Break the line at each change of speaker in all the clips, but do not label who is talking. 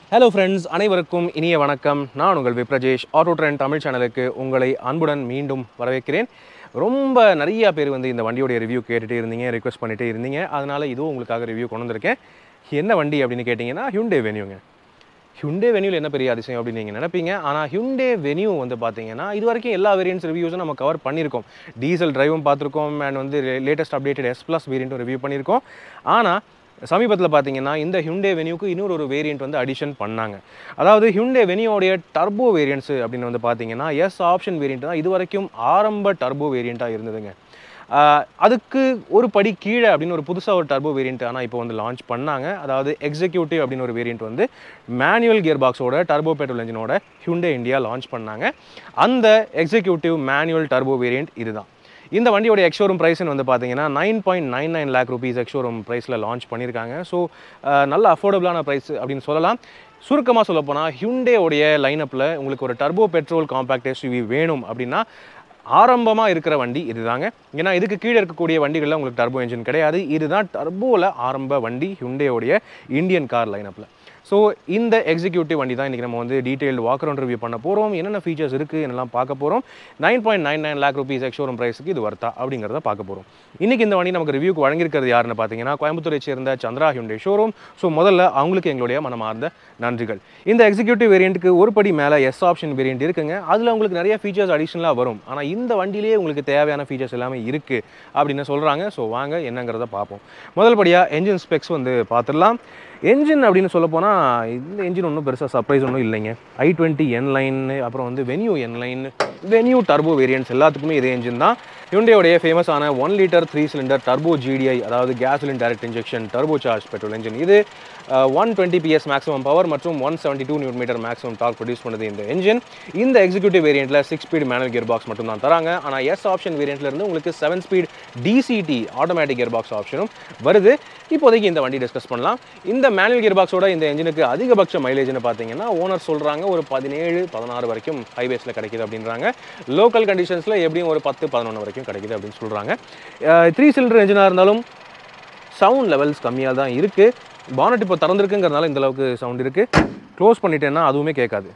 hello friends அனைவருக்கும் இனிய வணக்கம் நான் உங்கள் விப்ரஜேஷ் ஆட்டோ ட்ரெண்ட் தமிழ் சேனலுக்கு உங்களை அன்புடன் மீண்டும் வரவேற்கிறேன் ரொம்ப நிறைய பேர் வந்து இந்த வண்டியோடைய ரிவ்யூ கேட்டுகிட்டே இருந்தீங்க ரிக்வெஸ்ட் பண்ணிகிட்டே இருந்தீங்க அதனால் இதுவும் உங்களுக்காக ரிவ்யூ கொண்டு வந்திருக்கேன் என்ன வண்டி அப்படின்னு கேட்டிங்கன்னா ஹியூண்டே வென்யூங்க ஹியூண்டே வென்யூவில் என்ன பெரிய அதிசயம் அப்படின்னு நீங்கள் நினைப்பீங்க ஆனால் ஹியூண்டே வென்யூ வந்து பார்த்தீங்கன்னா இது வரைக்கும் எல்லா வேரியன்ட்ஸ் ரிவ்யூஸும் நம்ம கவர் பண்ணியிருக்கோம் டீசல் டிரைவும் பார்த்துருக்கோம் அண்ட் வந்து லேட்டஸ்ட் அப்டேட்டட் எஸ் ப்ளஸ் வேரியண்ட்டும் ரிவ்யூ பண்ணியிருக்கோம் ஆனால் சமீபத்தில் பார்த்தீங்கன்னா இந்த ஹியூண்டே வென்யூக்கு இன்னொரு ஒரு வேரியண்ட் வந்து அடிஷன் பண்ணாங்க அதாவது ஹியூண்டே வெனியோடைய டர்போ வேரியன்ட்ஸ் அப்படின்னு வந்து பார்த்தீங்கன்னா எஸ் ஆப்ஷன் வேரியண்ட் தான் இது வரைக்கும் ஆரம்ப டர்போ வேரியண்ட்டாக இருந்ததுங்க ஆஹ் அதுக்கு ஒரு படி கீழே அப்படின்னு ஒரு புதுசாக ஒரு டர்போ வேரியண்ட் ஆனால் இப்போ வந்து லான்ச் பண்ணாங்க அதாவது எக்ஸிக்யூட்டிவ் அப்படின்னு ஒரு வேரியண்ட் வந்து மேனுவல் கியர் பாக்ஸோட டர்போ பெட்ரோல் இன்ஜினோட ஹியூண்டே இந்தியா லான்ச் பண்ணாங்க அந்த எக்ஸிக்யூட்டிவ் மேனுவல் டர்போ வேரியண்ட் இதுதான் இந்த வண்டியோட எக்ஷோரூம் ப்ரைஸ்னு வந்து பார்த்தீங்கன்னா nine point nine nine lakh rupees ex showroom ப்ரைஸில் லான்ச் பண்ணியிருக்காங்க ஸோ நல்ல அஃபோர்டபுளான ப்ரைஸ் அப்படின்னு சொல்லலாம் சுருக்கமாக சொல்லப்போனால் ஹியூண்டேவுடைய லைனப்பில் உங்களுக்கு ஒரு டர்போ பெட்ரோல் காம்பேக்ட் எஸ்யூவி வேணும் அப்படின்னா ஆரம்பமாக இருக்கிற வண்டி இதுதாங்க ஏன்னா இதுக்கு கீழே இருக்கக்கூடிய வண்டிகளில் உங்களுக்கு டர்போ என்ஜின் கிடையாது இதுதான் டர்போவில் ஆரம்ப வண்டி ஹியூண்டேவுடைய இந்தியன் கார் லைனப்பில் ஸோ இந்த எக்ஸிக்யூட்டிவ் வண்டி தான் இன்றைக்கி நம்ம வந்து டீட்டெயில்டு வாக் அரவுண்ட் ரிவ்யூ பண்ண போகிறோம் என்னென்ன ஃபீச்சர்ஸ் இருக்குது என்னெல்லாம் பார்க்க போகிறோம் nine point nine nine lakh rupees ex showroom ப்ரைஸுக்கு இது வர்த்தா அப்படிங்கிறத பார்க்க போகிறோம் இன்றைக்கி இந்த வண்டி நமக்கு ரிவ்யூக்கு வழங்கியிருக்கிறது யாருன்னு பார்த்தீங்கன்னா கோயம்புத்தூரை சேர்ந்த சந்திரா ஹியூண்டே ஷோரூம் ஸோ முதல்ல அவங்களுக்கு எங்களுடைய மனமார்ந்த நன்றிகள் இந்த எக்ஸிக்யூட்டிவ் வேரியண்ட்டுக்கு ஒரு படி மேலே எஸ் ஆப்ஷன் வேரியண்ட் இருக்குங்க அதில் உங்களுக்கு நிறைய ஃபீச்சர்ஸ் அடிஷனலாக வரும் ஆனால் இந்த வண்டியிலேயே உங்களுக்கு தேவையான ஃபீச்சர்ஸ் எல்லாமே இருக்குது அப்படின்னு சொல்கிறாங்க ஸோ வாங்க என்னங்கிறத பார்ப்போம் முதல் படியாக என்ஜின் ஸ்பெக்ஸ் வந்து பார்த்துடலாம் என்ஜின் அப்படின்னு சொல்ல போனால் இந்த என்ஜின் ஒன்றும் பெருசாக சர்ப்ரைஸ் ஒன்றும் இல்லைங்க ஐ டுவெண்ட்டி என் லைன் அப்புறம் வந்து Venue N line Venue turbo variants எல்லாத்துக்குமே இதே என்ஜின் தான் ஹியூண்டேயோடைய ஃபேமஸான one litre three cylinder turbo GDI அதாவது gasoline direct injection turbo charge petrol engine இது one twenty PS maximum power மற்றும் one seventy two newton metre maximum torque produce பண்ணுது இந்த என்ஜின் இந்த எக்ஸிக்யூட்டிவ் வேரியண்ட்டில் six speed manual gear box மட்டும் தான் தராங்க ஆனால் எஸ் ஆப்ஷன் வேரியண்ட்ல இருந்து உங்களுக்கு seven speed DCT automatic gear box ஆப்ஷனும் வருது இப்போதைக்கு இந்த வண்டி டிஸ்கஸ் பண்ணலாம் இந்த மேனுவல் கியர் பாக்ஸோட இந்த என்ஜினுக்கு அதிகபட்ச மைலேஜ்னு பார்த்தீங்கன்னா ஓனர் சொல்கிறாங்க ஒரு பதினேழு பதினாறு வரைக்கும் ஹைவேஸில் கிடைக்குது அப்படின்றாங்க லோக்கல் கண்டிஷன்ஸில் எப்படியும் ஒரு பத்து பதினொன்று வரைக்கும் கிடைக்குது அப்படின்னு சொல்கிறாங்க த்ரீ சிலிண்டர் என்ஜினாக இருந்தாலும் சவுண்ட் லெவல்ஸ் கம்மியாக தான் இருக்குது பானட் இப்போ திறந்துருக்குங்கிறதுனால இந்த அளவுக்கு சவுண்ட் இருக்குது க்ளோஸ் பண்ணிட்டேன்னா அதுவுமே கேட்காது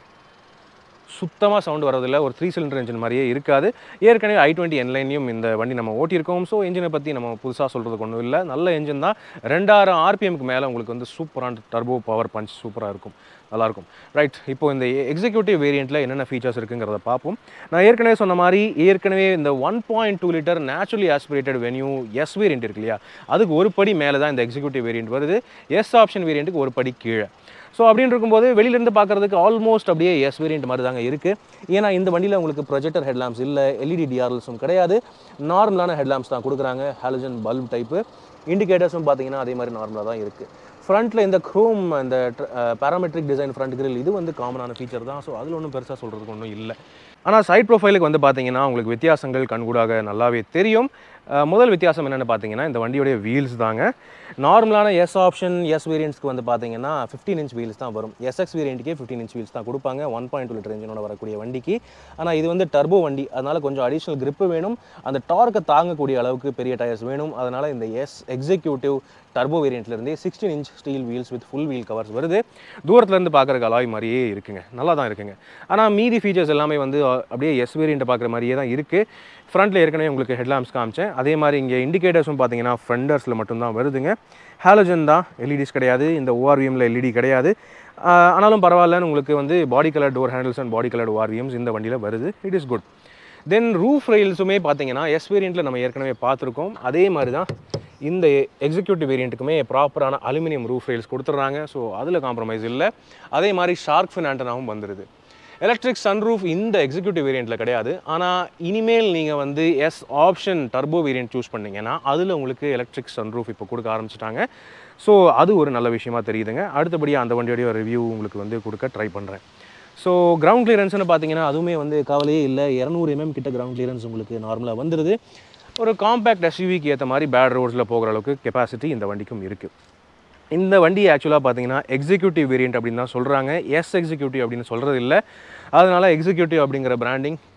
சுத்தமாக சவுண்ட் வரதில்ல ஒரு த்ரீ சிலிண்டர் என்ஜின் மாதிரியே இருக்காது ஏற்கனவே ஐ டுவெண்ட்டி என்லைனையும் இந்த வண்டி நம்ம ஓட்டியிருக்கோம் ஸோ என்ஜினை பற்றி நம்ம புதுசாக சொல்கிறதுக்கு ஒன்றும் இல்லை நல்ல என்ஜின் தான் ரெண்டாயிரம் ஆர்பிஎம்க்கு மேலே உங்களுக்கு வந்து சூப்பரான டர்போ பவர் பஞ்ச் சூப்பராக இருக்கும் நல்லாயிருக்கும் ரைட் இப்போ இந்த எக்ஸிக்யூட்டிவ் வேரியண்ட்டில் என்னென்ன ஃபீச்சர்ஸ் இருக்குங்கிறத பார்ப்போம் நான் ஏற்கனவே சொன்ன மாதிரி ஏற்கனவே இந்த one point two litre naturally aspirated Venue S variant இருக்கு இல்லையா அதுக்கு ஒரு படி மேலே தான் இந்த எக்ஸிக்யூட்டிவ் வேரியண்ட் வருது எஸ் ஆப்ஷன் வேரியண்ட்டுக்கு ஒரு படி கீழே ஸோ அப்படின்னு இருக்கும்போது வெளியிலேருந்து பார்க்குறதுக்கு ஆல்மோஸ்ட் அப்படியே எஸ் வேரியண்ட் மாதிரி தாங்க இருக்குது ஏன்னா இந்த வண்டியில் உங்களுக்கு ப்ரொஜெக்டர் ஹெட்லாம்ப்ஸ் இல்லை எல்இடி டிஆர்எல்ஸும் கிடையாது நார்மலான ஹெட்லாம்ப்ஸ் தான் கொடுக்குறாங்க ஹாலஜன் பல்ப் டைப்பு இண்டிகேட்டர்ஸும் பார்த்தீங்கன்னா அதே மாதிரி நார்மலாக தான் இருக்குது ஃப்ரண்ட்டில் இந்த க்ரோம் இந்த பேராமெட்ரிக் டிசைன் ஃப்ரண்ட் கிரில் இது வந்து காமனான ஃபீச்சர் தான் ஸோ அதில் ஒன்றும் பெருசாக சொல்கிறதுக்கு ஒன்றும் இல்லை ஆனால் சைட் ப்ரொஃபைலுக்கு வந்து பார்த்தீங்கன்னா உங்களுக்கு வித்தியாசங்கள் கண்கூடாக நல்லாவே தெரியும் அஹ் முதல் வித்தியாசம் என்னென்னு பார்த்தீங்கன்னா இந்த வண்டியோடைய வீல்ஸ் தாங்க நார்மலான எஸ் ஆப்ஷன் எஸ் வேரியன்ட்ஸ்க்கு வந்து பார்த்தீங்கன்னா ஃபிஃப்டீன் இன்ச் வீல்ஸ் தான் வரும் எஸ்எக்ஸ் வேரியண்ட்டுக்கே ஃபிஃப்டீன் இன்ச் வீல்ஸ் தான் கொடுப்பாங்க ஒன் பாயிண்ட் டூ லிட்டர் இன்ஜினோட வரக்கூடிய வண்டிக்கு ஆனால் இது வந்து டர்போ வண்டி அதனால் கொஞ்சம் அடிஷ்னல் grip வேணும் அந்த டார்க்கை தாங்கக்கூடிய அளவுக்கு பெரிய டயர்ஸ் வேணும் அதனால் இந்த எஸ் எக்ஸிக்யூட்டிவ் டர்போ வேரியண்ட்லேருந்தே sixteen inch steel wheels with full wheel covers வருது தூரத்துலேருந்து பார்க்குறக்கு அலாய் மாதிரியே இருக்குங்க நல்லா தான் இருக்குங்க ஆனால் மீதி ஃபீச்சர்ஸ் எல்லாமே வந்து அஹ், அப்படியே எஸ் வேரியண்ட்டை பார்க்குற மாதிரியே தான் இருக்குது ஃப்ரண்ட்டில் ஏற்கனவே உங்களுக்கு ஹெட்லாம்ப்ஸ் காமிச்சேன் அதே மாதிரி இங்கே இண்டிகேட்டர்ஸும் பார்த்தீங்கன்னா ஃப்ரண்டர்ஸில் மட்டும்தான் வருதுங்க ஹாலஜன் தான் எல்இடிஸ் கிடையாது இந்த ஓஆர்விஎம்ல எல்இடி கிடையாது ஆஹ், ஆனாலும் பரவாயில்லன்னு உங்களுக்கு வந்து body colour door handles and body colour ORVMs இந்த வண்டியில் வருது it is good then roof ரெயில்ஸுமே பார்த்தீங்கன்னா எஸ் வேரியண்ட்டில் நம்ம ஏற்கனவே பார்த்துருக்கோம் அதே மாதிரி தான் இந்த எக்ஸிக்யூட்டிவ் வேரியண்ட்டுக்குமே ப்ராப்பரான அலுமினியம் ரூஃப் ரெயில்ஸ் கொடுத்துட்றாங்க ஸோ அதில் காம்ப்ரமைஸ் இல்லை அதே மாதிரி ஷார்க் ஃபின் ஆண்டனாவும் வந்துடுது எலக்ட்ரிக் சன்ரூஃப் இந்த எக்ஸிக்யூட்டிவ் வேரியண்ட்டில் கிடையாது ஆனால் இனிமேல் நீங்கள் வந்து S option turbo variant choose பண்ணீங்கன்னா அதில் உங்களுக்கு எலக்ட்ரிக் சன்ரூஃப் இப்போ கொடுக்க ஆரம்பிச்சிட்டாங்க ஸோ அது ஒரு நல்ல விஷயமா தெரியுதுங்க அடுத்தபடியாக அந்த வண்டியோடைய ரிவ்யூ உங்களுக்கு வந்து கொடுக்க ட்ரை பண்ணுறேன் ஸோ கிரவுண்ட் கிளியரன்ஸ்னு பார்த்தீங்கன்னா அதுவுமே வந்து கவலையே இல்லை இரநூறு எம்எம் கிட்ட கிரவுண்ட் கிளியரன்ஸ் உங்களுக்கு நார்மலாக வந்துடுது ஒரு காம்பேக்ட் எஸ்யூவிக்கு ஏற்ற மாதிரி பேட் ரோட்ஸில் போகிற அளவுக்கு கெப்பாசிட்டி இந்த வண்டிக்கும் இருக்குது இந்த வண்டி ஆக்சுவலாக பார்த்தீங்கன்னா எக்ஸிக்யூட்டிவ் வேரியண்ட் அப்படின்னு தான் சொல்கிறாங்க எஸ் எக்ஸிக்யூட்டிவ் அப்படின்னு சொல்கிறது இல்லை அதனால் எக்ஸிக்யூட்டிவ் அப்படிங்கிற பிராண்டிங்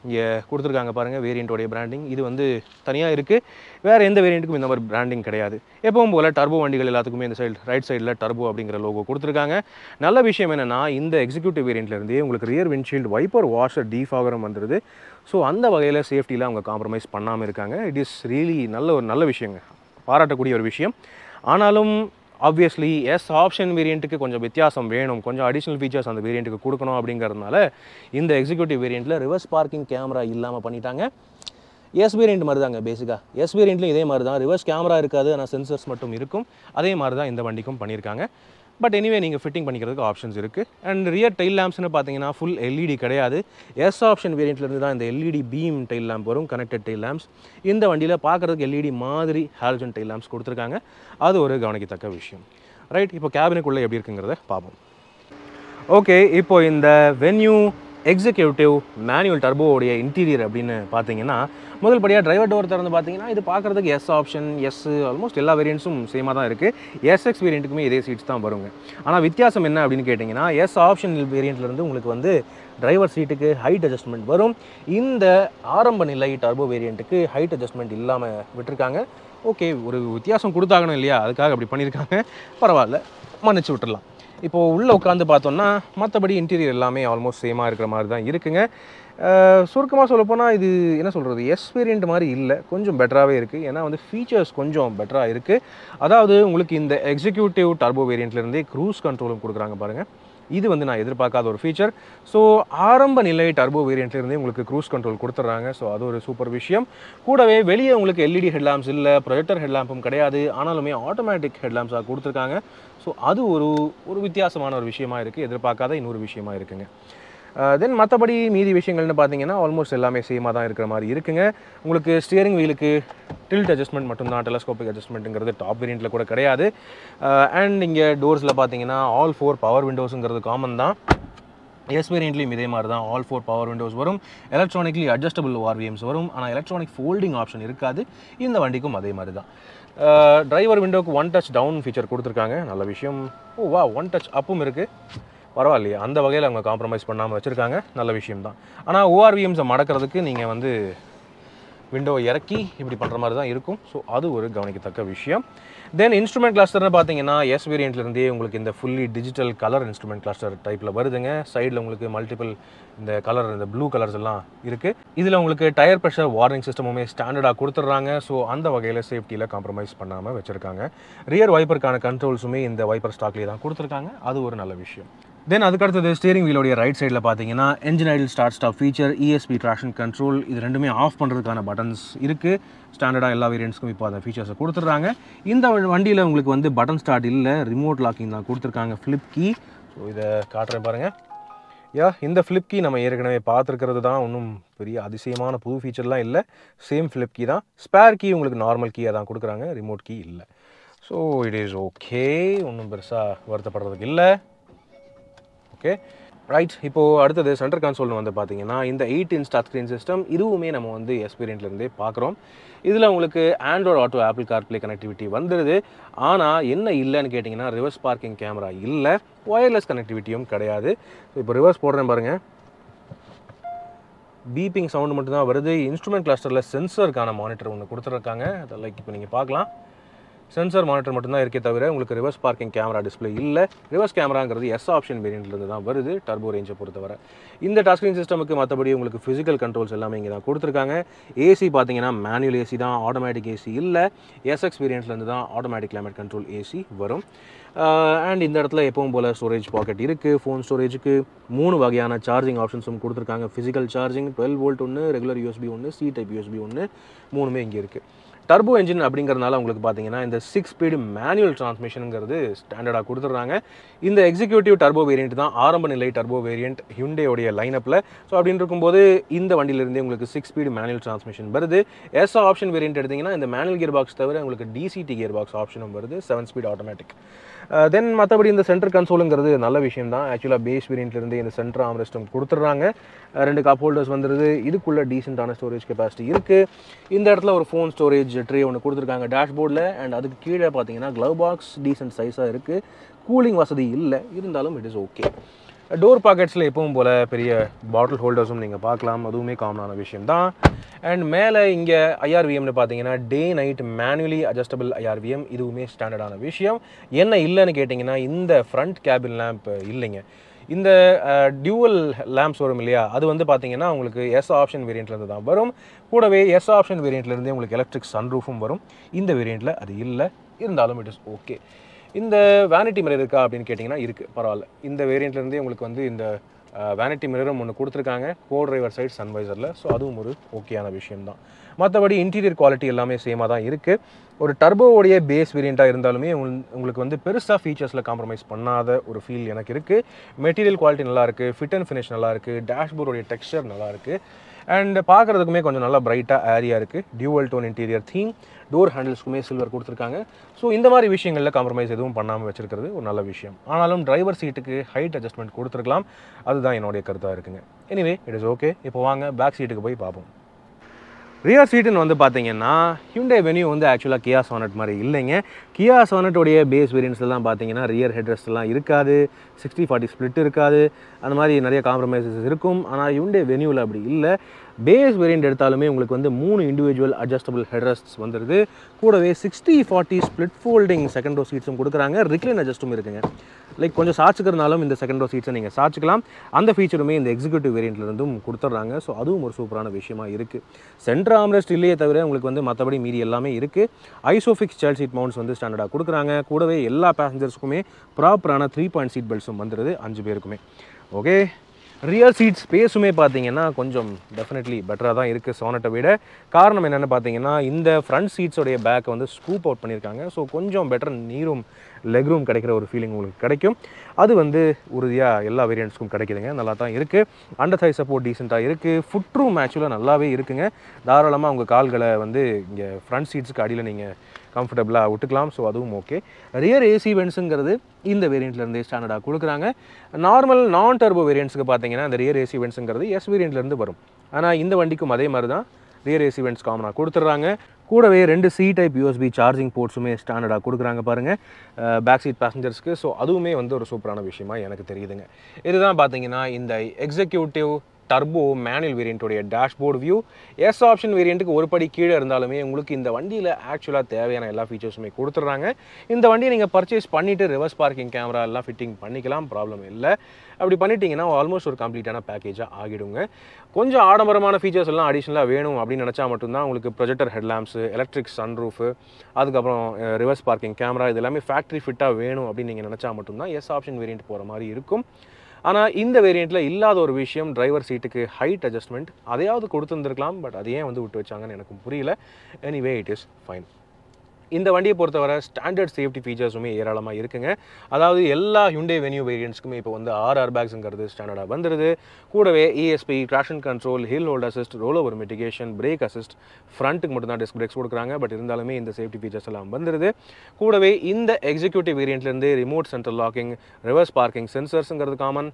இங்கே கொடுத்துருக்காங்க பாருங்கள் வேரியண்ட்டோடைய பிராண்டிங் இது வந்து தனியாக இருக்குது வேறு எந்த வேரியண்ட்டுக்கும் இந்த மாதிரி பிராண்டிங் கிடையாது எப்பவும் போல் டர்போ வண்டிகள் எல்லாத்துக்குமே இந்த சைடு ரைட் சைடில் டர்போ அப்படிங்கிற லோகோ கொடுத்துருக்காங்க நல்ல விஷயம் என்னென்னா இந்த எக்ஸிக்யூட்டிவ் வேரியண்ட்லேருந்தே உங்களுக்கு ரியர் விண்ட்ஷீல்டு வைப்பர் வாஷர் டீஃபாகரம் வந்துடுது ஸோ அந்த வகையில் சேஃப்டியில் அவங்க காம்ப்ரமைஸ் பண்ணாமல் இருக்காங்க இட் இஸ் ரியலி நல்ல ஒரு நல்ல விஷயங்க பாராட்டக்கூடிய ஒரு விஷயம் ஆனாலும் ஆப்வியஸ்லி எஸ் ஆப்ஷன் வேரியண்ட்டுக்கு கொஞ்சம் வித்தியாசம் வேணும் கொஞ்சம் அடிஷ்னல் ஃபீச்சர்ஸ் அந்த வேரியண்ட்டுக்கு கொடுக்கணும் அப்படிங்கிறதுனால இந்த எக்ஸிக்யூட்டிவ் வேரியண்ட்டில் ரிவர்ஸ் பார்க்கிங் கேமரா இல்லாமல் பண்ணிட்டாங்க எஸ் வேரியண்ட் மாதிரி தாங்க பேசிக்காக எஸ் வேரியண்ட்லையும் இதே மாதிரி தான் ரிவர்ஸ் கேமரா இருக்காது ஆனால் சென்சர்ஸ் மட்டும் இருக்கும் அதே மாதிரி தான் இந்த வண்டிக்கும் பண்ணியிருக்காங்க பட் எனிவே நீங்கள் ஃபிட்டிங் பண்ணிக்கிறதுக்கு ஆப்ஷன்ஸ் இருக்குது அண்ட் ரியர் டைல் லேம்ப்ஸ்னு பார்த்தீங்கன்னா ஃபுல் எல்இடி கிடையாது எஸ் ஆப்ஷன் வேரியண்ட்லேருந்து தான் இந்த எல்இடி பீம் டைல் லேம்ப் வரும் கனெக்டட் டைல் லேம்ப்ஸ் இந்த வண்டியில் பார்க்குறதுக்கு எல்இடி மாதிரி ஹாலஜன் டைல் லேம்ப்ஸ் கொடுத்துருக்காங்க அது ஒரு கவனிக்கத்தக்க விஷயம் ரைட் இப்போ கேபினுக்குள்ளே எப்படி இருக்குங்கிறத பார்ப்போம் ஓகே இப்போ இந்த வென்யூ எக்ஸிக்யூட்டிவ் மேனுவல் டர்போவுடைய இன்டீரியர் அப்படின்னு பார்த்தீங்கன்னா முதல் படியாக டிரைவர் டோர் திறந்து பார்த்தீங்கன்னா இது பார்க்குறதுக்கு எஸ் ஆப்ஷன் எஸ் ஆல்மோஸ்ட் எல்லா வேரியண்ட்ஸும் சேமாக தான் இருக்குது எஸ்எக்ஸ் வேரியண்ட்டுக்குமே இதே சீட்ஸ் தான் வருங்க ஆனால் வித்தியாசம் என்ன அப்படின்னு கேட்டிங்கன்னா எஸ் ஆப்ஷன் வேரியண்ட்லேருந்து உங்களுக்கு வந்து டிரைவர் சீட்டுக்கு ஹைட் அட்ஜஸ்ட்மெண்ட் வரும் இந்த ஆரம்ப நிலை டர்போ வேரியண்ட்டுக்கு ஹைட் அட்ஜஸ்ட்மெண்ட் இல்லாமல் விட்டுருக்காங்க ஓகே ஒரு வித்தியாசம் கொடுத்தாகணும் இல்லையா அதுக்காக அப்படி பண்ணியிருக்காங்க பரவாயில்ல மன்னிச்சு விட்டுறலாம் இப்போது உள்ளே உட்காந்து பார்த்தோம்னா மற்றபடி இன்டீரியர் எல்லாமே ஆல்மோஸ்ட் சேமாக இருக்கிற மாதிரி தான் இருக்குங்க சுருக்கமாக சொல்லப்போனால் இது என்ன சொல்கிறது எஸ் வேரியண்ட் மாதிரி இல்லை கொஞ்சம் பெட்டராகவே இருக்குது ஏன்னா வந்து ஃபீச்சர்ஸ் கொஞ்சம் பெட்டராக இருக்குது அதாவது உங்களுக்கு இந்த எக்ஸிக்யூட்டிவ் டர்போ வேரியண்ட்லேருந்தே க்ரூஸ் கண்ட்ரோலும் கொடுக்குறாங்க பாருங்கள் இது வந்து நான் எதிர்பார்க்காத ஒரு ஃபீச்சர் ஸோ ஆரம்ப நிலை டர்போ வேரியண்ட்லேருந்தே உங்களுக்கு க்ரூஸ் கண்ட்ரோல் கொடுத்துட்றாங்க ஸோ அது ஒரு சூப்பர் விஷயம் கூடவே வெளியே உங்களுக்கு எல்இடி ஹெட்லாம்ப்ஸ் இல்லை ப்ரொஜெக்டர் ஹெட்லாம்பும் கிடையாது ஆனாலுமே ஆட்டோமேட்டிக் ஹெட்லாம்ப்ஸாக கொடுத்துருக்காங்க ஸோ அது ஒரு ஒரு வித்தியாசமான ஒரு விஷயமா இருக்குது எதிர்பார்க்காத இன்னொரு விஷயமா இருக்குங்க தென் மற்றபடி மீதி விஷயங்கள்னு பார்த்தீங்கன்னா ஆல்மோஸ்ட் எல்லாமே சேமாக தான் இருக்கிற மாதிரி இருக்குங்க உங்களுக்கு ஸ்டியரிங் வீலுக்கு டில்ட் அட்ஜஸ்ட்மெண்ட் மட்டும்தான் டெலஸ்கோபிக் அட்ஜஸ்ட்மெண்ட்டுங்கிறது டாப் வேரியண்ட்டில் கூட கிடையாது அண்ட் இங்கே டோர்ஸில் பார்த்தீங்கன்னா ஆல் ஃபோர் பவர் விண்டோஸுங்கிறது காமன் தான் எஸ் வேரியண்ட்லேயும் இதே மாதிரி தான் ஆல் ஃபோர் பவர் விண்டோஸ் வரும் எலக்ட்ரானிக்லி அட்ஜஸ்டபிள் ஆர்விஎம்ஸ் வரும் ஆனால் எலக்ட்ரானிக் ஃபோல்டிங் ஆப்ஷன் இருக்காது இந்த வண்டிக்கும் அதே மாதிரி தான் டிரைவர் விண்டோக்கு ஒன் டச் டவுன் ஃபீச்சர் கொடுத்துருக்காங்க நல்ல விஷயம் ஓ வா ஒன் டச் அப்பும் இருக்குது பரவாயில்லையே அந்த வகையில் அவங்க காம்ப்ரமைஸ் பண்ணாமல் வச்சுருக்காங்க நல்ல விஷயம் தான் ஆனால் ஓஆர்விஎம்ஸை மடக்கிறதுக்கு நீங்கள் வந்து விண்டோ இறக்கி இப்படி பண்ணுற மாதிரி தான் இருக்கும் ஸோ அது ஒரு கவனிக்கத்தக்க விஷயம் தென் இன்ஸ்ட்ருமெண்ட் கிளஸ்டர்னு பார்த்தீங்கன்னா எஸ் வேரியண்ட்லேருந்தே உங்களுக்கு இந்த fully digital colour instrument cluster டைப்பில் வருதுங்க சைடில் உங்களுக்கு மல்டிபிள் இந்த கலர் இந்த ப்ளூ கலர்ஸ் எல்லாம் இருக்குது இதில் உங்களுக்கு டயர் ப்ரெஷர் வார்னிங் சிஸ்டமுமே ஸ்டாண்டர்டாக கொடுத்துட்றாங்க ஸோ அந்த வகையில் சேஃப்டியில் காம்ப்ரமைஸ் பண்ணாமல் வச்சுருக்காங்க ரியர் வைப்பருக்கான கண்ட்ரோல்ஸுமே இந்த வைப்பர் ஸ்டாக்லேயே தான் கொடுத்துருக்காங்க அது ஒரு நல்ல விஷயம் தென் அதுக்கடுத்தது ஸ்டேரிங் வீலோடைய ரைட் சைடில் பார்த்தீங்கன்னா engine idle start stop feature ESP traction control இது ரெண்டுமே ஆஃப் பண்ணுறதுக்கான பட்டன்ஸ் இருக்குது ஸ்டாண்டர்டாக எல்லா வேரியண்ட்ஸ்க்கும் இப்போ அந்த ஃபீச்சர்ஸை கொடுத்துட்றாங்க இந்த வண்டியில் உங்களுக்கு வந்து பட்டன் ஸ்டார்ட் இல்லை ரிமோட் லாக்கிங் தான் கொடுத்துருக்காங்க ஃப்ளிப் கீ ஸோ இதை காட்டுறேன் பாருங்கள் யா இந்த ஃப்ளிப் கீ நம்ம ஏற்கனவே பார்த்துருக்கிறது தான் ஒன்றும் பெரிய அதிசயமான புது ஃபீச்சர்லாம் இல்லை சேம் ஃப்ளிப் கீ தான் ஸ்பேர் கீ உங்களுக்கு நார்மல் கீயை தான் கொடுக்குறாங்க ரிமோட் கீ இல்லை ஸோ இட் இஸ் ஓகே ஒன்றும் பெருசாக வருத்தப்படுறதுக்கு இல்லை ஓகே ரைட் இப்போது அடுத்தது சென்டர் கன்சோல்னு வந்து பார்த்தீங்கன்னா இந்த eight inch touch screen system இதுவுமே நம்ம வந்து எக்ஸ்பீரியன்ட்லேருந்தே பார்க்குறோம் இதில் உங்களுக்கு Android Auto Apple CarPlay connectivity வந்துடுது ஆனால் என்ன இல்லைன்னு கேட்டிங்கன்னா ரிவர்ஸ் பார்க்கிங் கேமரா இல்லை ஒயர்லெஸ் கனெக்டிவிட்டியும் கிடையாது இப்போ ரிவர்ஸ் போடுறேன் பாருங்கள் பீப்பிங் சவுண்டு மட்டும்தான் வருது இன்ஸ்ட்ருமெண்ட் கிளஸ்டரில் சென்சருக்கான மானிட்டர் ஒன்று கொடுத்துருக்காங்க அதை லைக் இப்போ நீங்கள் பார்க்கலாம் சென்சர் மானிட்டர் மட்டும்தான் இருக்கே தவிர உங்களுக்கு ரிவர்ஸ் பார்க்கிங் கேமரா டிஸ்பிளே இல்லை ரிவர்ஸ் கேமராங்கிறது எஸ் ஆப்ஷன் வேரியண்ட்லேருந்து தான் வருது டர்போ ரேஞ்சை பொறுத்தவரை இந்த டச் ஸ்க்ரீன் சிஸ்டமுக்கு மற்றபடி உங்களுக்கு ஃபிசிக்கல் கண்ட்ரோல்ஸ் எல்லாமே இங்கே தான் கொடுத்துருக்காங்க ஏசி பார்த்தீங்கன்னா மேனுவல் ஏசி தான் ஆட்டோமேட்டிக் ஏசி இல்லை எஸ்எக்ஸ் வேரியண்ட்லேருந்து தான் ஆட்டோமேட்டிக் கிளைமேட் கண்ட்ரோல் ஏசி வரும் அண்ட் இந்த இடத்துல எப்பவும் போல் ஸ்டோரேஜ் பாக்கெட் இருக்குது ஃபோன் ஸ்டோரேஜுக்கு மூணு வகையான சார்ஜிங் ஆப்ஷன்ஸும் கொடுத்துருக்காங்க ஃபிசிக்கல் சார்ஜிங் டுவெல் வோல்ட் ஒன்று ரெகுலர் யூஎஸ்பி ஒன்று சி டைப் யூஎஸ்பி ஒன்று மூணுமே இங்கே இருக்குது டர்போ என்ஜின் அப்படிங்கிறதுனால உங்களுக்கு பார்த்தீங்கன்னா இந்த சிக்ஸ் ஸ்பீடு மேனுவல் டிரான்ஸ்மிஷனுங்கிறது ஸ்டாண்டர்டாக கொடுத்துட்றாங்க இந்த எக்ஸிக்யூட்டிவ் டர்போ வேரியண்ட் தான் ஆரம்ப நிலை டர்போ வேரியண்ட் ஹிண்டேயோடைய லைனப்பில் ஸோ அப்படின்னு இருக்கும்போது இந்த வண்டியிலிருந்தே உங்களுக்கு சிக்ஸ் ஸ்பீடு மேனுவல் டிரான்ஸ்மிஷன் வருது எஸ் ஆப்ஷன் வேரியண்ட் எடுத்திங்கன்னா இந்த மேனுவல் கியர் பாக்ஸ் தவிர உங்களுக்கு டிசிடி கியர் பாக்ஸ் ஆப்ஷனும் வருது செவன் ஸ்பீட் ஆட்டோமேட்டிக் தென் மற்றபடி இந்த சென்டர் கன்சோலுங்கிறது நல்ல விஷயம் தான் ஆக்சுவலாக பேஸ் வேரியண்ட்லேருந்து இந்த சென்டர் ஆம்ரெஸ்டும் கொடுத்துட்றாங்க அஹ் ரெண்டு கப் ஹோல்டர்ஸ் வந்துருது இதுக்குள்ளே டீசெண்டான ஸ்டோரேஜ் கெப்பாசிட்டி இருக்குது இந்த இடத்துல ஒரு ஃபோன் ஸ்டோரேஜ் ட்ரே ஒன்று கொடுத்துருக்காங்க டேஷ்போர்டில் அண்ட் அதுக்கு கீழே பார்த்தீங்கன்னா க்ளவ் பாக்ஸ் டீசென்ட் சைஸாக இருக்குது கூலிங் வசதி இல்லை இருந்தாலும் இட் இஸ் ஓகே டோர் பாக்கெட்ஸில் எப்பவும் போல் பெரிய பாட்டில் ஹோல்டர்ஸும் நீங்கள் பார்க்கலாம் அதுவுமே காமனான விஷயம் தான் அண்ட் மேலே இங்கே ஐஆர்விஎம்னு பார்த்தீங்கன்னா day night manually adjustable IRVM இதுவுமே ஸ்டாண்டர்டான விஷயம் என்ன இல்லைன்னு கேட்டிங்கன்னா இந்த ஃப்ரண்ட் கேபின் லேம்ப் இல்லைங்க இந்த டியூவல் லேம்ப்ஸ் வரும் இல்லையா அது வந்து பார்த்தீங்கன்னா உங்களுக்கு எஸ் ஆப்ஷன் வேரியண்ட்லேருந்து தான் வரும் கூடவே எஸ் ஆப்ஷன் வேரியண்ட்லேருந்தே உங்களுக்கு எலக்ட்ரிக் சன்ரூஃபும் வரும் இந்த வேரியண்ட்டில் அது இல்லை இருந்தாலும் இட் இஸ் ஓகே இந்த வேனிட்டி மிரர் இருக்கா அப்படின்னு கேட்டிங்கன்னா இருக்குது பரவாயில்ல இந்த வேரியண்ட்லேருந்தே உங்களுக்கு வந்து இந்த வேனிட்டி மிரரும் ஒன்று கொடுத்துருக்காங்க கோ டிரைவர் சைட் சன்வைசரில் ஸோ அதுவும் ஒரு ஓகேயான விஷயம் தான் மற்றபடி இன்டீரியர் குவாலிட்டி எல்லாமே சேமாக தான் இருக்குது ஒரு டர்போவோடைய பேஸ் வேரியண்ட்டாக இருந்தாலுமே உங்கள்- உங்களுக்கு வந்து பெருசாக ஃபீச்சர்ஸில் காம்ப்ரமைஸ் பண்ணாத ஒரு ஃபீல் எனக்கு இருக்குது மெட்டீரியல் குவாலிட்டி நல்லா இருக்கு ஃபிட் அண்ட் ஃபினிஷ் நல்லா இருக்கு டேஷ்போர்டோடைய டெக்ஸ்சர் நல்லா இருக்கு அண்ட் பார்க்குறதுக்குமே கொஞ்சம் நல்லா பிரைட்டாக ஏரியா இருக்குது dual tone interior theme door ஹேண்டில்ஸ்க்குமே சில்வர் கொடுத்துருக்காங்க ஸோ இந்த மாதிரி விஷயங்களில் காம்ப்ரமைஸ் எதுவும் பண்ணாமல் வச்சிருக்கிறது ஒரு நல்ல விஷயம் ஆனாலும் டிரைவர் சீட்டுக்கு ஹைட் அட்ஜஸ்ட்மெண்ட் கொடுத்துருக்கலாம் அதுதான் என்னுடைய கருத்தாக இருக்குங்க எனிவே இட் இஸ் ஓகே இப்போ வாங்க பேக் சீட்டுக்கு போய் பார்ப்போம் ரியர் சீட்டுன்னு வந்து பார்த்தீங்கன்னா ஹியூண்டே வெனியூ வந்து ஆக்சுவலாக கியா சானட் மாதிரி இல்லைங்க கியா சானட்டோடைய பேஸ் வேரியன்ட்ஸ்லாம் பார்த்தீங்கன்னா ரியர் ஹெட்ரெஸ்ட்லாம் இருக்காது சிக்ஸ்டி ஃபார்ட்டி ஸ்ப்ளிட் இருக்காது அந்த மாதிரி நிறைய காம்ப்ரமைசஸ் இருக்கும் ஆனால் ஹியூண்டே வெனியூவில் அப்படி இல்லை பேஸ் வேரியண்ட் எடுத்தாலுமே உங்களுக்கு வந்து மூணு இண்டிவிஜுவல் அட்ஜஸ்டபிள் ஹெட்ரெஸ்ட்ஸ் வந்துடுது கூடவே sixty forty split folding second row சீட்ஸும் கொடுக்குறாங்க ரிக்ளைன் அட்ஜஸ்ட்டும் இருக்குங்க லைக் கொஞ்சம் சாச்சுக்கிறதுனாலும் இந்த செகண்ட் ரோ சீட்ஸை நீங்கள் சாச்சுக்கலாம் அந்த ஃபீச்சருமே இந்த எக்ஸிக்யூட்டிவ் வேரியண்ட்லேருந்தும் கொடுத்துட்றாங்க ஸோ அதுவும் ஒரு சூப்பரான விஷயமா இருக்குது சென்டர் ஆம்ரெஸ்ட் இல்லையே தவிர உங்களுக்கு வந்து மற்றபடி மீதி எல்லாமே இருக்குது ஐசோஃபிக்ஸ் சைல்ட் சீட் மவுண்ட்ஸ் வந்து ஸ்டாண்டர்டாக கொடுக்குறாங்க கூடவே எல்லா பேசஞ்சர்ஸ்க்குமே ப்ராப்பரான த்ரீ பாயிண்ட் சீட் பெல்ட்ஸும் வந்துடுது அஞ்சு பேருக்குமே ஓகே ரியர் சீட் ஸ்பேஸுமே பார்த்தீங்கன்னா கொஞ்சம் டெஃபினெட்லி பெட்டராக தான் இருக்குது சோனட்டை விட காரணம் என்னென்னு பார்த்தீங்கன்னா இந்த ஃப்ரண்ட் சீட்ஸோடைய பேக்கை வந்து ஸ்கூப் அவுட் பண்ணியிருக்காங்க ஸோ கொஞ்சம் பெட்டர் நீரும் லெக் ரூம் கிடைக்கிற ஒரு ஃபீலிங் உங்களுக்கு கிடைக்கும் அது வந்து உறுதியாக எல்லா வேரியண்ட்ஸ்க்கும் கிடைக்குதுங்க நல்லா தான் இருக்குது அண்டர் சைஸ் சப்போர்ட் டீசெண்டாக இருக்குது ஃபுட் ரூம் ஆக்சுவலாக நல்லாவே இருக்குங்க தாராளமாக உங்கள் கால்களை வந்து இங்கே ஃப்ரண்ட் சீட்ஸுக்கு அடியில் நீங்கள் கம்ஃபர்டபுளாக விட்டுக்கலாம் ஸோ அதுவும் ஓகே ரியர் ஏசி வென்ட்ஸுங்கிறது இந்த வேரியண்ட்லேருந்தே ஸ்டாண்டர்டாக கொடுக்குறாங்க நார்மல் நான் டர்போ வேரியண்ட்ஸுக்கு பார்த்தீங்கன்னா இந்த ரியர் ஏசி வென்ட்ஸுங்கிறது எஸ் வேரியண்ட்லேருந்து வரும் ஆனால் இந்த வண்டிக்கும் அதே மாதிரி தான் ரியர் ஏசி வென்ட்ஸ் காமனாக கொடுத்துட்றாங்க கூடவே ரெண்டு சி டைப் யூஎஸ்பி சார்ஜிங் போர்ட்ஸுமே ஸ்டாண்டர்டாக கொடுக்குறாங்க பாருங்கள் பேக் சீட் பேசஞ்சர்ஸ்க்கு ஸோ அதுவுமே வந்து ஒரு சூப்பரான விஷயமா எனக்கு தெரியுதுங்க இதுதான் பார்த்தீங்கன்னா இந்த எக்ஸிக்யூட்டிவ் டர்போ மேனுவல் வேரியண்ட்டோடைய டேஷ்போர்ட் வியூ எஸ் ஆப்ஷன் வேரியண்ட்டுக்கு ஒரு படி கீழே இருந்தாலுமே உங்களுக்கு இந்த வண்டியில் ஆக்சுவலாக தேவையான எல்லா ஃபீச்சர்ஸுமே கொடுத்துட்றாங்க இந்த வண்டியை நீங்கள் பர்ச்சேஸ் பண்ணிவிட்டு ரிவர்ஸ் பார்க்கிங் கேமரா எல்லாம் ஃபிட்டிங் பண்ணிக்கலாம் ப்ராப்ளம் இல்லை அப்படி பண்ணிட்டீங்கன்னா ஆல்மோஸ்ட் ஒரு கம்ப்ளீட்டான பேக்கேஜாக ஆகிடுங்க கொஞ்சம் ஆடம்பரமான ஃபீச்சர்ஸ் எல்லாம் அடிஷ்னலாக வேணும் அப்படின்னு நினச்சா மட்டும்தான் உங்களுக்கு ப்ரொஜெக்டர் ஹெட்லாம்ப்ஸு எலக்ட்ரிக் சன்ரூஃபு அதுக்கப்புறம் ரிவர்ஸ் பார்க்கிங் கேமரா இது எல்லாமே ஃபேக்ட்ரி ஃபிட்டாக வேணும் அப்படின்னு நீங்கள் நினச்சா மட்டும்தான் எஸ் ஆப்ஷன் வேரியண்ட் போகிற மாதிரி இருக்கும் ஆனால் இந்த வேரியண்ட்டில் இல்லாத ஒரு விஷயம் டிரைவர் சீட்டுக்கு ஹைட் அட்ஜஸ்ட்மெண்ட் அதையாவது கொடுத்துருந்துருக்கலாம் பட் அதை ஏன் வந்து விட்டு வச்சாங்கன்னு எனக்கு புரியல எனிவே இட் இஸ் ஃபைன் இந்த வண்டியை பொறுத்தவரை ஸ்டாண்டர்ட் சேஃப்டி ஃபீச்சர்ஸுமே ஏராளமாக இருக்குங்க அதாவது எல்லா ஹியூண்டே வென்யூ வேரியண்ட்ஸ்க்குமே இப்போ வந்து ஆர்ஆர் பேக்ஸுங்கிறது ஸ்டாண்டர்டாக வந்துடுது கூடவே ESP traction control hill hold assist roll over mitigation brake assist ஃப்ரண்ட்டுக்கு மட்டும் தான் டிஸ்க் பிரேக்ஸ் கொடுக்குறாங்க பட் இருந்தாலுமே இந்த சேஃப்டி ஃபீச்சர்ஸ் எல்லாம் வந்துடுது கூடவே இந்த எக்ஸிக்யூட்டிவ் வேரியண்ட்லேருந்து remote central locking reverse parking சென்சர்ஸுங்கிறது காமன்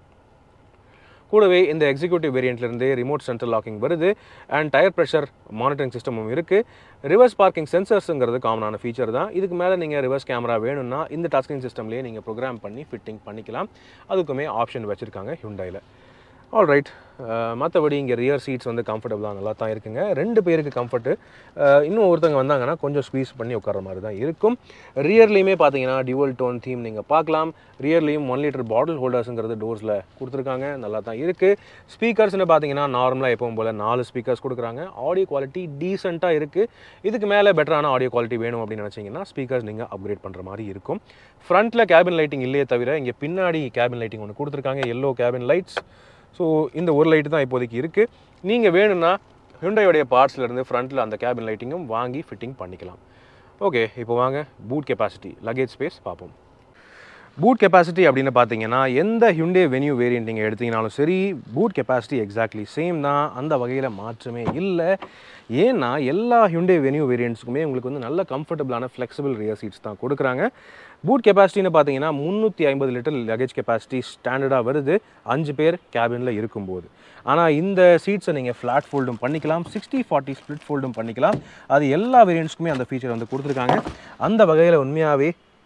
கூடவே இந்த எக்ஸிக்யூட்டிவ் வேரியண்ட்லேருந்து ரிமோட் சென்ட்ரல் லாக்கிங் வருது அண்ட் டயர் ப்ரெஷர் மானிட்டரிங் சிஸ்டமும் இருக்குது ரிவர்ஸ் பார்க்கிங் சென்சர்ஸுங்கிறது காமனான ஃபீச்சர் தான் இதுக்கு மேலே நீங்கள் ரிவர்ஸ் கேமரா வேணும்னா இந்த டச்ஸ்க்ரீன் சிஸ்டம்லேயே நீங்கள் ப்ரோக்ராம் பண்ணி ஃபிட்டிங் பண்ணிக்கலாம் அதுக்குமே ஆப்ஷன் வச்சுருக்காங்க ஹுண்டாயில் ஆல் ரைட் மற்றபடி இங்கே ரியர் சீட்ஸ் வந்து கம்ஃபர்டபுளாக நல்லா தான் இருக்குங்க ரெண்டு பேருக்கு கம்ஃபர்ட்டு இன்னும் ஒருத்தவங்க வந்தாங்கன்னா கொஞ்சம் ஸ்குவீஸ் பண்ணி உட்கார மாதிரி தான் இருக்கும் ரியர்லேயுமே பார்த்தீங்கன்னா டியூவல் டோன் தீம் நீங்கள் பார்க்கலாம் ரியர்லேயும் ஒன் லிட்டர் பாட்டில் ஹோல்டர்ஸுங்கிறது டோர்ஸில் கொடுத்துருக்காங்க நல்லா தான் இருக்குது ஸ்பீக்கர்ஸ்னு பார்த்தீங்கன்னா நார்மலாக எப்பவும் போல் நாலு ஸ்பீக்கர்ஸ் கொடுக்குறாங்க ஆடியோ குவாலிட்டி டீசெண்டாக இருக்குது இதுக்கு மேலே பெட்டரான ஆடியோ குவாலிட்டி வேணும் அப்படின்னு நினச்சிங்கன்னா ஸ்பீக்கர்ஸ் நீங்கள் அப்கிரேட் பண்ணுற மாதிரி இருக்கும் ஃப்ரண்ட்டில் கேபின் லைட்டிங் இல்லையே தவிர இங்கே பின்னாடி கேபின் லைட்டிங் ஒன்று கொடுத்துருக்காங்க எல்லோ கேபின் லைட்ஸ் ஸோ இந்த ஒரு லைட்டு தான் இப்போதைக்கு இருக்குது நீங்கள் வேணும்னா ஹுண்டையோடைய பார்ட்ஸ்லேருந்து ஃப்ரண்ட்டில் அந்த கேபின் லைட்டிங்கும் வாங்கி ஃபிட்டிங் பண்ணிக்கலாம் ஓகே இப்போ வாங்க பூட் கெப்பாசிட்டி லக்கேஜ் ஸ்பேஸ் பார்ப்போம் பூட் கெப்பாசிட்டி அப்படின்னு பார்த்தீங்கன்னா எந்த ஹியூண்டே வென்யூ வேரியன்ட் நீங்கள் எடுத்தீங்கனாலும் சரி பூட் கெப்பாசிட்டி எக்ஸாக்ட்லி சேம் தான் அந்த வகையில் மாற்றமே இல்லை ஏன்னா எல்லா ஹியூண்டே வென்யூ வேரியண்ட்ஸுக்குமே உங்களுக்கு வந்து நல்ல கம்ஃபர்டபுளான ஃப்ளெக்சிபிள் ரியர் சீட்ஸ் தான் கொடுக்குறாங்க பூட் கெப்பாசிட்டின்னு பார்த்தீங்கன்னா முந்நூற்றி ஐம்பது லிட்டர் லக்கேஜ் கெப்பாசிட்டி ஸ்டாண்டர்டாக வருது அஞ்சு பேர் கேபினில் இருக்கும்போது ஆனால் இந்த சீட்ஸை நீங்கள் ஃப்ளாட் ஃபோல்டும் பண்ணிக்கலாம் சிக்ஸ்டி ஃபார்ட்டி ஸ்ப்ளிட் ஃபோல்டும் பண்ணிக்கலாம் அது எல்லா வேரியண்ட்ஸ்க்குமே அந்த ஃபீச்சர் வந்து கொடுத்துருக்காங்க அந்த வகையில் உண்மையாகவே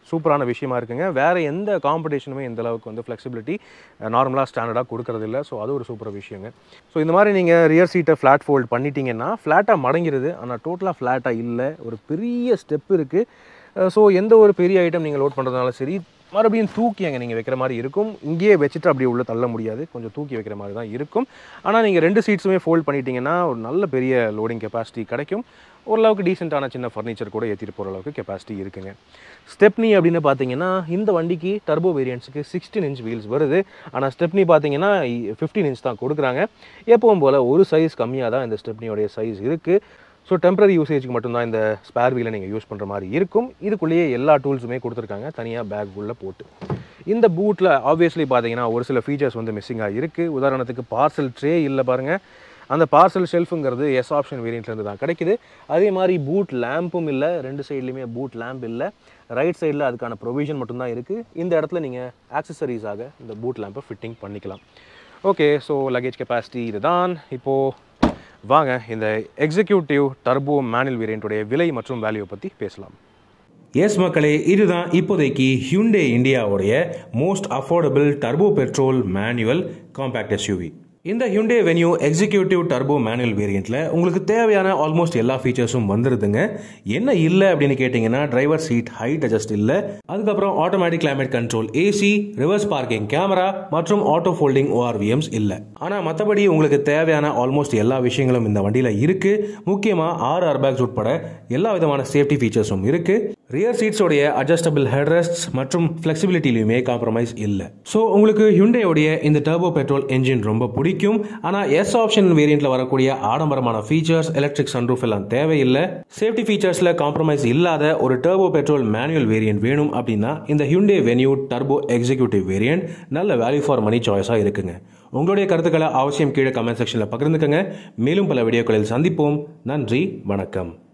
சூப்பரான விஷயமா இருக்குங்க வேறு எந்த காம்படிஷனுமே இந்த அளவுக்கு வந்து ஃப்ளெக்சிபிலிட்டி நார்மலாக ஸ்டாண்டர்டாக கொடுக்கறதில்ல ஸோ அது ஒரு சூப்பர் விஷயங்க ஸோ இந்த மாதிரி நீங்கள் ரியர் சீட்டை ஃப்ளாட் ஃபோல்ட் பண்ணிட்டீங்கன்னா ஃப்ளாட்டாக மடங்கிருது ஆனால் டோட்டலாக ஃப்ளாட்டாக இல்லை ஒரு பெரிய ஸ்டெப் இருக்குது ஸோ எந்த ஒரு பெரிய ஐட்டம் நீங்கள் லோட் பண்ணுறதுனால சரி மறுபடியும் தூக்கி அங்கே நீங்கள் வைக்கிற மாதிரி இருக்கும் இங்கேயே வச்சுட்டு அப்படியே உள்ளே தள்ள முடியாது கொஞ்சம் தூக்கி வைக்கிற மாதிரி தான் இருக்கும் ஆனால் நீங்கள் ரெண்டு சீட்ஸுமே ஃபோல்ட் பண்ணிட்டீங்கன்னா ஒரு நல்ல பெரிய லோடிங் கெப்பாசிட்டி கிடைக்கும் ஓரளவுக்கு டீசெண்டான சின்ன ஃபர்னிச்சர் கூட ஏற்றிட்டு போகிற அளவுக்கு கெப்பாசிட்டி இருக்குங்க ஸ்டெப்னி அப்படின்னு பார்த்தீங்கன்னா இந்த வண்டிக்கு டர்போ வேரியன்ட்ஸுக்கு சிக்ஸ்டீன் இன்ச் வீல்ஸ் வருது ஆனால் ஸ்டெப்னி பார்த்தீங்கன்னா ஃபிஃப்டீன் இன்ச் தான் கொடுக்குறாங்க எப்பவும் போல் ஒரு சைஸ் கம்மியாக தான் இந்த ஸ்டெப்னியோடைய சைஸ் இருக்குது ஸோ டெம்பரரி யூசேஜ்க்கு மட்டும்தான் இந்த ஸ்பேர் வீலை நீங்கள் யூஸ் பண்ணுற மாதிரி இருக்கும் இதுக்குள்ளேயே எல்லா டூல்ஸுமே கொடுத்துருக்காங்க தனியாக பேக் உள்ள போட்டு இந்த பூட்டில் ஆப்வியஸ்லி பார்த்தீங்கன்னா ஒரு சில ஃபீச்சர்ஸ் வந்து மிஸ்ஸிங்காக இருக்குது உதாரணத்துக்கு பார்சல் ட்ரே இல்லை பாருங்கள் அந்த பார்சல் ஷெல்ஃபுங்கிறது எஸ் ஆப்ஷன் வேரியண்ட்லேருந்து தான் கிடைக்குது அதே மாதிரி பூட் லேம்பும் இல்லை ரெண்டு சைட்லேயுமே பூட் லேம்ப் இல்லை ரைட் சைடில் அதுக்கான ப்ரொவிஷன் மட்டும்தான் இருக்குது இந்த இடத்துல நீங்கள் ஆக்சசரிஸாக இந்த பூட் லேம்பை ஃபிட்டிங் பண்ணிக்கலாம் ஓகே ஸோ லக்கேஜ் கெப்பாசிட்டி இதுதான் இப்போது வாங்க இந்த எக்ஸிக்யூட்டிவ் டர்போ மேனுவல் வேரியண்ட்டுடைய விலை மற்றும் வேல்யூ பற்றி பேசலாம்
எஸ் மக்களே இதுதான் இப்போதைக்கு ஹியூண்டே இந்தியாவுடைய most affordable turbo petrol manual compact SUV இந்த Hyundai Venue executive turbo manual வேரியண்ட்டில் உங்களுக்கு தேவையான ஆல்மோஸ்ட் எல்லா ஃபீச்சர்ஸும் வந்துருதுங்க என்ன இல்லை அப்படின்னு கேட்டிங்கன்னா டிரைவர் சீட் ஹைட் அட்ஜஸ்ட் இல்லை அதுக்கப்புறம் automatic climate control AC reverse parking camera மற்றும் ஆட்டோ ஃபோல்டிங் ஓஆர்விஎம்ஸ் இல்லை ஆனால் மற்றபடி உங்களுக்கு தேவையான ஆல்மோஸ்ட் எல்லா விஷயங்களும் இந்த வண்டியில் இருக்குது முக்கியமாக ஆறு அர்பேக்ஸ் உட்பட எல்லா விதமான சேஃப்டி ஃபீச்சர்ஸும் இருக்குது ரியர் சீட்ஸோடைய அட்ஜஸ்டபிள் ஹெட்ரெஸ்ட் மற்றும் ஃப்ளெக்சிபிலிட்டிலையுமே காம்ப்ரமைஸ் இல்லை ஸோ உங்களுக்கு ஹியூண்டேயோடைய இந்த டர்போ பெட்ரோல் என்ஜின் ரொம்ப பிடிக்கும் ஆனால் எஸ் ஆப்ஷன் வேரியண்ட்ல வரக்கூடிய ஆடம்பரமான ஃபீச்சர்ஸ் எலக்ட்ரிக் சன்ரூஃப் எல்லாம் தேவையில்லை சேஃப்டி ஃபீச்சர்ஸ்ல காம்ப்ரமைஸ் இல்லாத ஒரு டர்போ பெட்ரோல் மேனுவல் வேரியன்ட் வேணும் அப்படின்னா இந்த Hyundai Venue turbo executive variant நல்ல வேல்யூ ஃபார் மணி சாய்ஸாக இருக்குங்க உங்களுடைய கருத்துக்களை அவசியம் கீழே கமெண்ட் செக்ஷனில் பகிர்ந்துக்கங்க மேலும் பல வீடியோக்களில் சந்திப்போம் நன்றி வணக்கம்